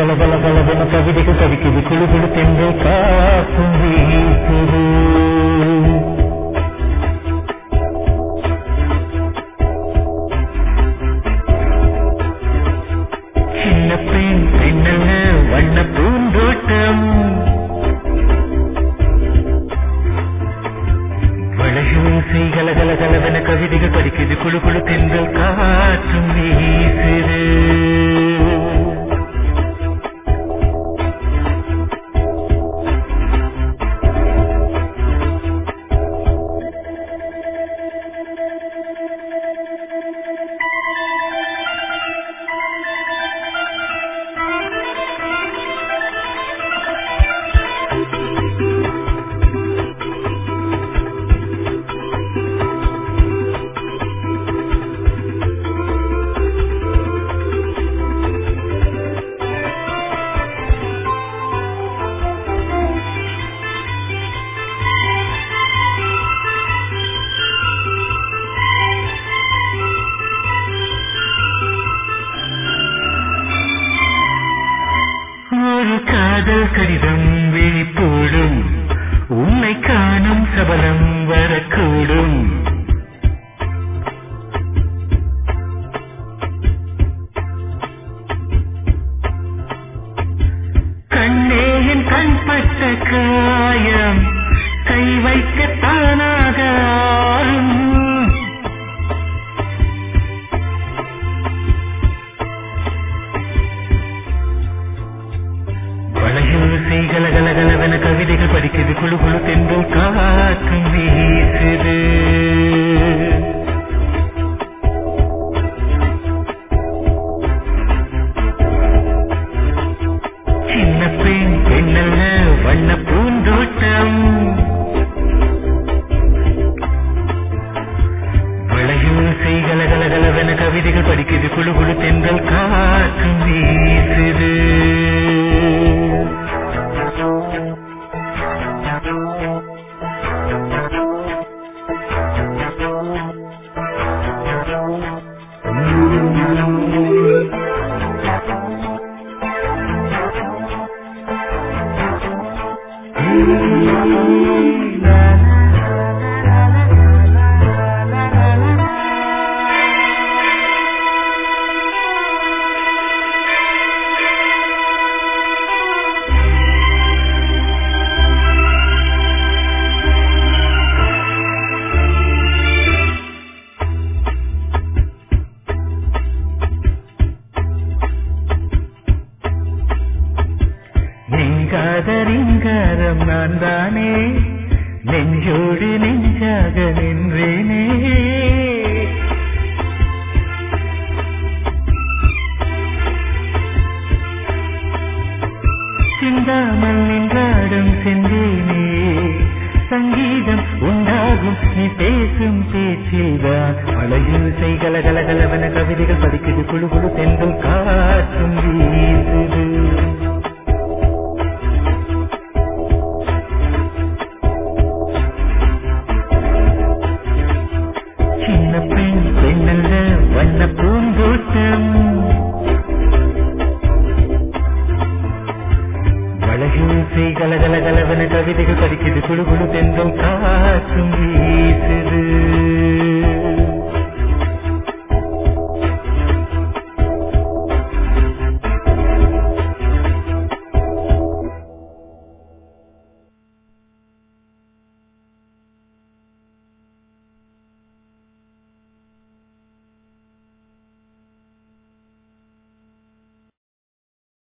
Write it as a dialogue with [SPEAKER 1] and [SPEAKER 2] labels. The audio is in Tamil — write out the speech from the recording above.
[SPEAKER 1] கல கல கலவென கவிதைகள் கவிக்குது குழு குழு தென்றல் காற்றும் வீசுது சின்ன பெண் பெண்ணல்ல வண்ண பூந்தோட்டம் வளையோசை கல கல கலவென கவிதைகள் படிக்குது குழு குழு தென்றல் காற்றும் வீசுது ஒரு காதல் கடிதம் வெளிப்போடும் உன்னை காணும் சபலம் வரக்கூடும் கண்ணே என் கண்பட்ட காயம் கை வைக்க தானாக ஆளும் வளையோசை கல கல கலவென கவிதைகள் படிக்குது குழு குழு தென்றல் காற்றும் வீசுது சின்ன பெண் பெண்ணல்ல வண்ண பூந்தோட்டம் வளையோசை கல கல கலவென கவிதைகள் படிக்குது குழு குழு தென்றல் காற்றும் வீசுது நீங்காத ரீங்காரம் நான் தானே நெஞ்சோடு நெஞ்சாக நின்றேனே சிந்தாமல் நின்றாடும் சென்றேனே சங்கீதம் உண்டாகும் நீ பேசும் பேச்சில்தான் அலையூசை கல கல கலவன கவிதைகள் படிக்குது குழு குழு தென்றல் காற்றும் வீசுது சின்ன பெண் பெண்ணல்ல வண்ண பூந்தோட்டம் வளகூசை கல கல கலவன கவிதைகள் படிக்குது குழு குழு தென்றல் காற்றும் வீசுது